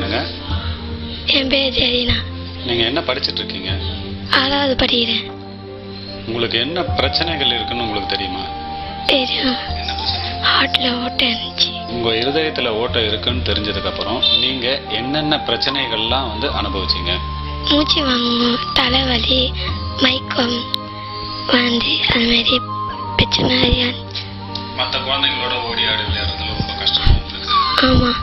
என்னங்க என் பேர் ஜெரினா நீங்க என்ன படிச்சிட்டு இருக்கீங்க ஆறாவது படிக்கிறேன் உங்களுக்கு என்ன பிரச்சனைகள் இருக்குன்னு உங்களுக்கு தெரியுமா தெரியும் ஹார்ட்டில் ஓட்டை இருந்துச்சு உங்க இருதயத்துல ஓட்டை இருக்குன்னு தெரிஞ்சதுக்கு அப்புறம் நீங்க என்னென்ன பிரச்சனைகள்லாம் வந்து அனுபவிச்சீங்க மூச்சு வாங்கும் தலைவலி மயக்கம் வந்து அது மாதிரி பிரச்சனை இருந்துச்சு மற்ற குழந்தைங்களோட ஓடி ஆடி விளையாடுறதுல ரொம்ப கஷ்டமா இருந்தது ஆமாம்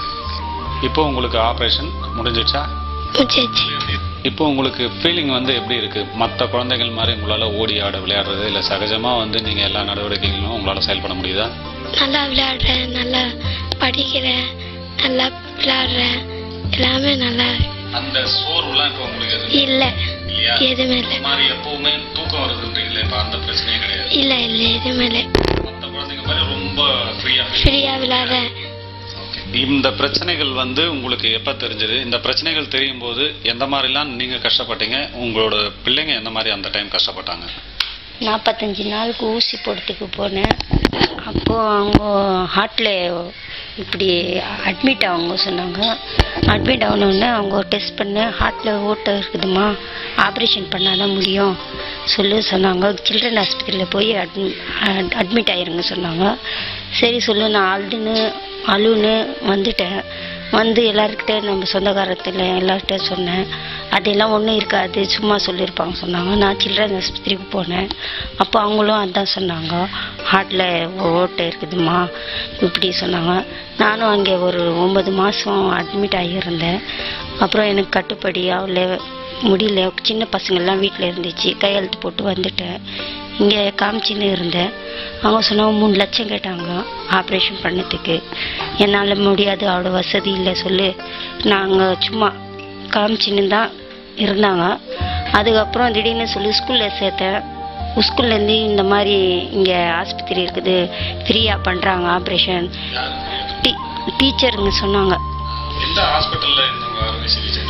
இப்போ உங்களுக்கு ஆப்ரேஷன் முடிஞ்சிச்சா முடிச்சிச்சு இப்போ உங்களுக்கு ஃபீலிங் வந்து எப்படி இருக்கு மற்ற குழந்தைகள் மாதிரி உங்களால ஓடி ஆட விளையாடுறது இல்லை சகஜமா வந்து நீங்க எல்லா நடவடிக்கைகளும் உங்களால செயல்பட முடியுதா நல்லா விளையாடுறேன் நல்லா படிக்கிறேன் நல்லா விளையாடுறேன் எல்லாமே நல்லா இருக்கு. அந்த சோர்வுலாம் இப்போ உங்களுக்கு இல்லை இல்லையா எதுவுமே இல்லை மாதிரி எப்பவுமே தூக்கம் வருதுன்றீங்களே இப்போ அந்த பிரச்சனையே கிடையாது இல்லை இல்லை எதுவுமே இல்லை மற்ற குழந்தைங்க மாதிரி ரொம்ப ஃப்ரீயா ஃப்ரீயாக விளையாடுறேன் இந்த பிரச்சனைகள் வந்து உங்களுக்கு எப்ப தெரிஞ்சது இந்த பிரச்சனைகள் தெரியும் போது எந்த மாதிரிலாம் நீங்க கஷ்டப்பட்டீங்க உங்களோட பிள்ளைங்க எந்த மாதிரி அந்த டைம் கஷ்டப்பட்டாங்க நாற்பத்தஞ்சு நாளுக்கு ஊசி போடுறதுக்கு போனேன் அப்போது அவங்க ஹார்ட்டில் இப்படி அட்மிட் ஆகுங்க சொன்னாங்க அட்மிட் ஆகணுன்னே அவங்க டெஸ்ட் பண்ண ஹார்ட்டில் ஓட்டை இருக்குதுமா ஆப்ரேஷன் பண்ணால் தான் முடியும் சொல்லி சொன்னாங்க சில்ட்ரன் ஹாஸ்பிட்டலில் போய் அட்மி அட்மிட் ஆயிருங்க சொன்னாங்க சரி சொல்லு நான் அழுதுன்னு அழுன்னு வந்துட்டேன் வந்து எல்லாருக்கிட்ட நம்ம சொந்தக்காரத்தில் எல்லார்கிட்ட சொன்னேன் அதெல்லாம் ஒன்றும் இருக்காது சும்மா சொல்லியிருப்பாங்க சொன்னாங்க நான் சில்ட்ரன் ஆஸ்பத்திரிக்கு போனேன் அப்போ அவங்களும் அதான் சொன்னாங்க ஹார்ட்டில் ஓட்டை இருக்குதுமா இப்படி சொன்னாங்க நானும் அங்கே ஒரு ஒன்பது மாதம் அட்மிட் ஆகியிருந்தேன் அப்புறம் எனக்கு கட்டுப்படி ஆகல முடியல சின்ன பசங்கள்லாம் வீட்டில் இருந்துச்சு கையெழுத்து போட்டு வந்துட்டேன் இங்கே காமிச்சின்னு இருந்தேன் அவங்க சொன்னாங்க மூணு லட்சம் கேட்டாங்க ஆப்ரேஷன் பண்ணதுக்கு என்னால் முடியாது அவ்வளோ வசதி இல்லை சொல்லி நாங்கள் சும்மா காமிச்சின்னு தான் இருந்தாங்க அதுக்கப்புறம் திடீர்னு சொல்லி ஸ்கூலில் சேர்த்தேன் ஸ்கூல்லேருந்து இந்த மாதிரி இங்கே ஆஸ்பத்திரி இருக்குது ஃப்ரீயாக பண்ணுறாங்க ஆப்ரேஷன் டீ டீச்சருங்க சொன்னாங்க எந்த ஹாஸ்பிட்டல்ல இந்த அறுவை சிகிச்சை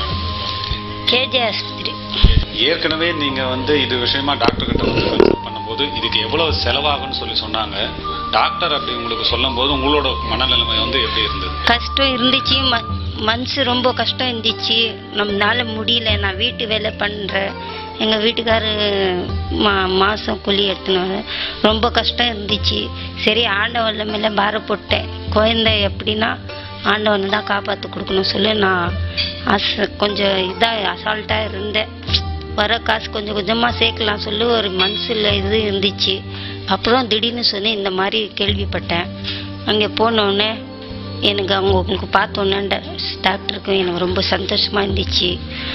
கேஜே ஆஸ்பத்திரி ஏற்கனவே நீங்க வந்து இது விஷயமா டாக்டர் கிட்ட வந்து கன்சல்ட் பண்ணும்போது இதுக்கு எவ்வளவு செலவாகும்னு சொல்லி சொன்னாங்க டாக்டர் அப்படி உங்களுக்கு சொல்லும்போது உங்களோட மனநிலைமை வந்து எப்படி இருந்தது கஷ்டம் இருந்துச்சு ம மனசு ரொம்ப கஷ்டம் இருந்துச்சு நம்மளால முடியல நான் வீட்டு வேலை பண்ணுறேன் எங்கள் வீட்டுக்காரு மா மாதம் கூலி எடுத்துன்னு ரொம்ப கஷ்டம் இருந்துச்சு சரி ஆண்டவன் மேலே பார போட்டேன் குழந்தை எப்படின்னா ஆண்டவனை தான் காப்பாற்றி கொடுக்கணும் சொல்லி நான் அச கொஞ்சம் இதாக அசால்ட்டாக இருந்தேன் வர காசு கொஞ்சம் கொஞ்சமாக சேர்க்கலாம் சொல்லி ஒரு மனசில் இது இருந்துச்சு அப்புறம் திடீர்னு சொல்லி இந்த மாதிரி கேள்விப்பட்டேன் அங்கே போனோடனே எனக்கு அவங்க உங்களுக்கு பார்த்தோன்னே டாக்டருக்கும் எனக்கு ரொம்ப சந்தோஷமாக இருந்துச்சு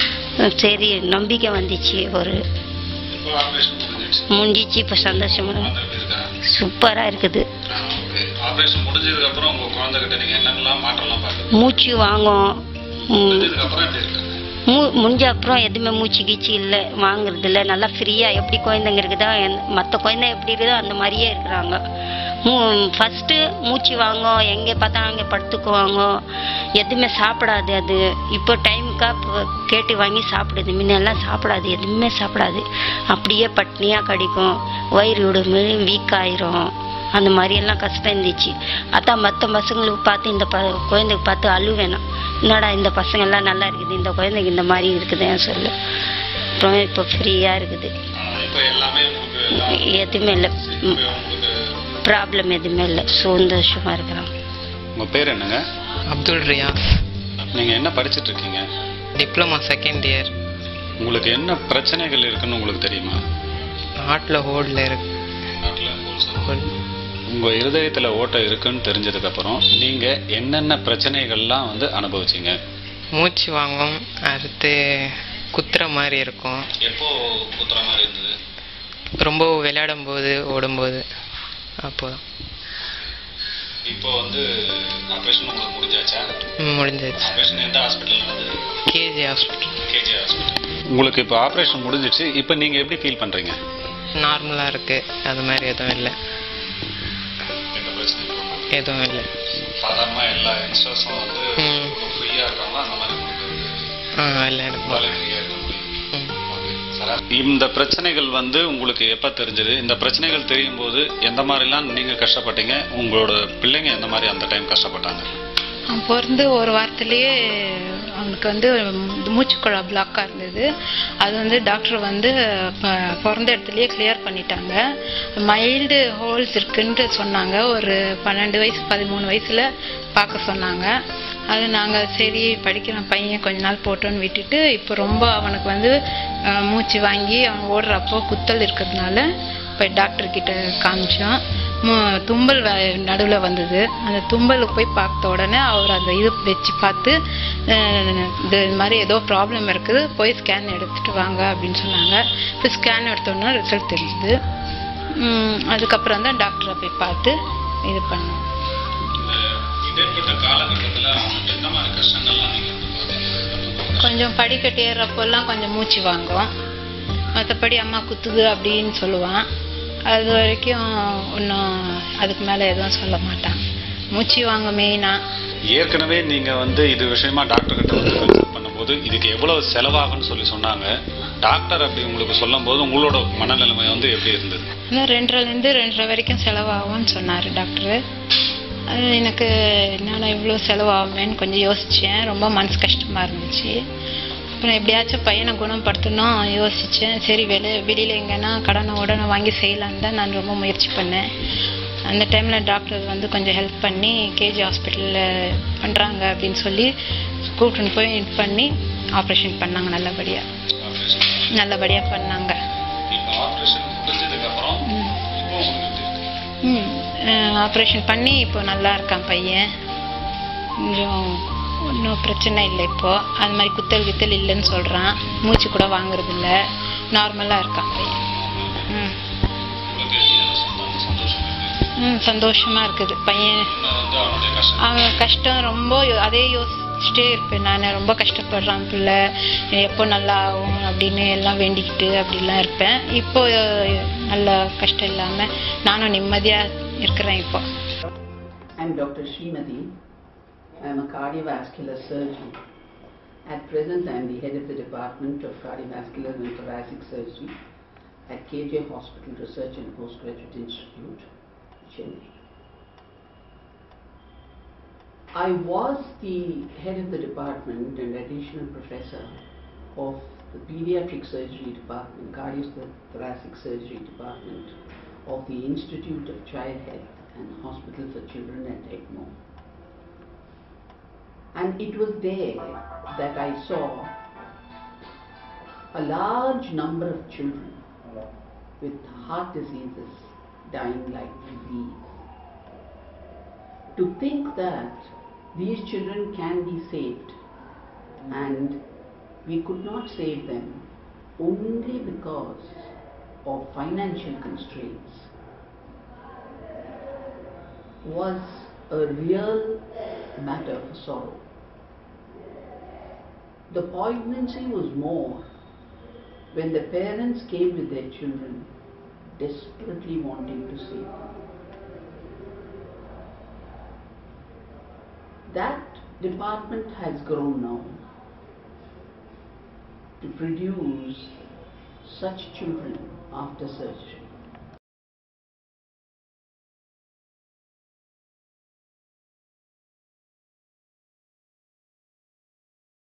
சரி நம்பிக்கை வந்துச்சு ஒரு இப்போ ஆப்ரேஷன் முடிஞ்சிடுச்சு முடிஞ்சிச்சு இப்போ சந்தோஷமாக குழந்தை எப்படி இருக்கா சூப்பராக இருக்குது ஆப்ரேஷன் முடிஞ்சதுக்கு அப்புறம் உங்க குழந்தை கிட்ட நீங்க என்னென்னலாம் மாற்றலாம் பாக்குறீங்க மூச்சு வாங்கும் ம், முடிஞ்சதுக்கு அப்புறம் எப்படி இருக்கு மூ முடிஞ்ச அப்புறம் எதுவுமே மூச்சு கீச்சு இல்லை வாங்குறது இல்லை நல்லா ஃப்ரீயாக எப்படி குழந்தைங்க இருக்குதோ மற்ற குழந்தை எப்படி இருக்குதோ அந்த மாதிரியே இருக்கிறாங்க மூ ஃபஸ்ட்டு மூச்சு வாங்கும் எங்கே பார்த்தா அங்கே படுத்துக்குவாங்க எதுவுமே சாப்பிடாது அது இப்போ டைமுக்காக கேட்டு வாங்கி சாப்பிடுது முன்னெல்லாம் சாப்பிடாது எதுவுமே சாப்பிடாது அப்படியே பட்னியாக கடிக்கும் வயிறு விடுமே வீக் ஆயிரும் அந்த மாதிரி எல்லாம் கஷ்டம் இருந்துச்சு அதான் மற்ற பசங்களுக்கு பார்த்து இந்த ப குழந்தைக்கு பார்த்து அழுவேணாம் என்னடா இந்த பசங்க எல்லாம் நல்லா இருக்குது இந்த குழந்தைக்கு இந்த மாதிரி இருக்குதுன்னு சொல்லு அப்புறம் இப்போ ஃப்ரீயாக இருக்குது இப்போ எல்லாமே உங்களுக்கு எல்லாம் எதுவுமே இல்லை இப்போ உங்களுக்கு ப்ராப்ளம் எதுவுமே இல்லை சந்தோஷமாக இருக்கிறான் உங்க பேர் என்னங்க அப்துல் ரியாஸ் நீங்க என்ன படிச்சிட்டு இருக்கீங்க டிப்ளமா செகண்ட் இயர் உங்களுக்கு என்ன பிரச்சனைகள் இருக்குன்னு உங்களுக்கு தெரியுமா ஹார்ட்டில் ஹோல்டில் இருக்கு ஹோல் உங்க இருதயத்துல ஓட்டை இருக்குன்னு தெரிஞ்சதுக்கு அப்புறம் நீங்க என்னென்ன பிரச்சனைகள்லாம் வந்து அனுபவிச்சீங்க மூச்சு வாங்கும் அடுத்து குத்துற மாதிரி இருக்கும் எப்போ குத்துற மாதிரி இருந்தது ரொம்ப விளையாடும் போது ஓடும்போது அப்போ இப்போ வந்து ஆப்ரேஷன் உங்களுக்கு முடிஞ்சாச்சா ம், முடிஞ்சிருச்சு ஆப்ரேஷன் எந்த ஹாஸ்பிட்டல் நடந்தது கேஜி ஹாஸ்பிட்டல் கேஜி ஹாஸ்பிட்டல் உங்களுக்கு இப்போ ஆப்ரேஷன் முடிஞ்சிச்சு இப்போ நீங்க எப்படி ஃபீல் பண்றீங்க நார்மலாக இருக்குது அது மாதிரி எதுவும் இல்லை எந்த பிரச்சனையும் எதுவும் இல்லை சாதாரணமாக எல்லா யங்ஸ்டர்ஸும் வந்து ம். ஃப்ரீயாக இருக்காங்களோ அந்த மாதிரி உங்களுக்கு ஆ இல்லை எனக்கு உங்களால ஃப்ரீயாக இருக்க முடியும் ம் இந்த பிரச்சனைகள் வந்து உங்களுக்கு எப்ப தெரிஞ்சது இந்த பிரச்சனைகள் தெரியும் போது எந்த மாதிரிலாம் நீங்க கஷ்டப்பட்டீங்க உங்களோட பிள்ளைங்க எந்த மாதிரி அந்த டைம் கஷ்டப்பட்டாங்க அவன் பிறந்து ஒரு வாரத்திலேயே அவனுக்கு வந்து மூச்சுக்குழா பிளாக்காக இருந்தது அது வந்து டாக்டர் வந்து ப- பிறந்த இடத்துலயே கிளியர் பண்ணிட்டாங்க மைல்டு ஹோல்ஸ் இருக்குன்ட்டு சொன்னாங்க ஒரு பன்னெண்டு வயசு பதிமூணு வயசுல பார்க்க சொன்னாங்க அது நாங்கள் சரி படிக்கிற பையன் கொஞ்ச நாள் போட்டோன்னு விட்டுட்டு இப்போ ரொம்ப அவனுக்கு வந்து அஹ், மூச்சு வாங்கி அவன் ஓடுறப்போ குத்தல் இருக்கிறதுனால போய் டாக்டர் கிட்ட காமிச்சோம் மு- தும்பல் நடுவில் வந்தது அந்த தும்பலுக்கு போய் பார்த்த உடனே அவர் அந்த இது வச்சு பார்த்து அஹ், இது இது மாதிரி ஏதோ ப்ராப்ளம் இருக்குது போய் ஸ்கேன் எடுத்துட்டு வாங்க அப்படின்னு சொன்னாங்க இப்போ ஸ்கேன் எடுத்தோன்னா ரிசல்ட் தெரிஞ்சுது உம், அதுக்கப்புறம் தான் டாக்டரை போய் பார்த்து இது பண்ணோம் இந்த இடைப்பட்ட காலகட்டத்தில் அவனுக்கு எந்த மாதிரி கஷ்டங்கள்லாம் நீங்கள் வந்து பார்த்தீங்க கொஞ்சம் படிக்கட்டு ஏறுறப்போல்லாம் கொஞ்சம் மூச்சு வாங்கும் மற்றபடி அம்மா குத்துது அப்படின்னு சொல்லுவான் அது வரைக்கும் ஒன்றும் அதுக்கு மேலே எதுவும் சொல்ல மாட்டான் மூச்சு வாங்க மெயினாக ஏற்கனவே நீங்க வந்து இது விஷயமா டாக்டர் கிட்ட வந்து கன்சல்ட் பண்ணும்போது இதுக்கு எவ்வளவு செலவாகும்னு சொல்லி சொன்னாங்க டாக்டர் அப்படி உங்களுக்கு சொல்லும்போது உங்களோட மனநிலைமை வந்து எப்படி இருந்தது இன்னும் ரெண்டரைலேருந்து ரெண்டரை வரைக்கும் செலவாகும்னு சொன்னார் டாக்டரு அது எனக்கு என்னடா இவ்வளோ செலவாகுமேன்னு கொஞ்சம் யோசித்தேன் ரொம்ப மனசு கஷ்டமாக இருந்துச்சு அப்புறம் எப்படியாச்சும் பையனை குணப்படுத்தணும் யோசித்தேன் சரி வெளி வெளியில் எங்கன்னா கடனை உடனே வாங்கி செய்யலான்னு தான் நான் ரொம்ப முயற்சி பண்ணேன் அந்த டைமில் டாக்டர் வந்து கொஞ்சம் ஹெல்ப் பண்ணி கேஜி ஹாஸ்பிட்டலில் பண்ணுறாங்க அப்படின்னு சொல்லி கூப்பிட்டுன்னு போய் இது பண்ணி ஆப்ரேஷன் பண்ணாங்க நல்லபடியாக நல்லபடியாக பண்ணாங்க இப்போ ஆப்ரேஷன் முடிஞ்சதுக்கு அப்புறம் ம் இப்போ உங்களுக்கு எப்படி இருக்கு? ம் ஆப்ரேஷன் பண்ணி இப்போ நல்லா இருக்கான் பையன் கொஞ்சம் ஒன்றும் பிரச்சனை இல்லை இப்போ அது மாதிரி குத்தல் கித்தல் இல்லைன்னு சொல்கிறான் மூச்சு கூட வாங்குறது இல்லை நார்மலாக இருக்கான் பையன் ம் உங்களுக்கு எப்படி அந்த சந்தோஷம் சந்தோஷம் இருக்கு ம் சந்தோஷமாக இருக்குது பையன் இன்னும் வந்து அவனுடைய கஷ்டம் அவன் கஷ்டம் ரொம்ப யோ- அதே யோசிச்சுட்டே இருப்பேன் நான் ரொம்ப கஷ்டப்படுறான் பிள்ளை எப்போ நல்லா ஆகும் அப்படின்னு எல்லாம் வேண்டிக்கிட்டு அப்படிலாம் இருப்பேன் இப்போ அஹ், நல்ல கஷ்டம் இல்லாமல் நானும் நிம்மதியாக இருக்கிறேன் இப்போ I'm Dr. Srimati. I'm a cardiovascular surgeon. At present, I'm the head of the Department of Cardiovascular and Thoracic Surgery at KJ Hospital Research and Postgraduate Institute, Chennai. I was the head of the department and additional professor of the Pediatric Surgery Department, Cardiothoracic Surgery Department of the Institute of Child Health and Hospital for Children at ECMO. And it was there that I saw a large number of children with heart diseases dying like disease. To think that these children can be saved and we could not save them only because of financial constraints was a real matter for sorrow. The poignancy was more when the parents came with their children desperately wanting to save them. That department has grown now to produce such children after surgery.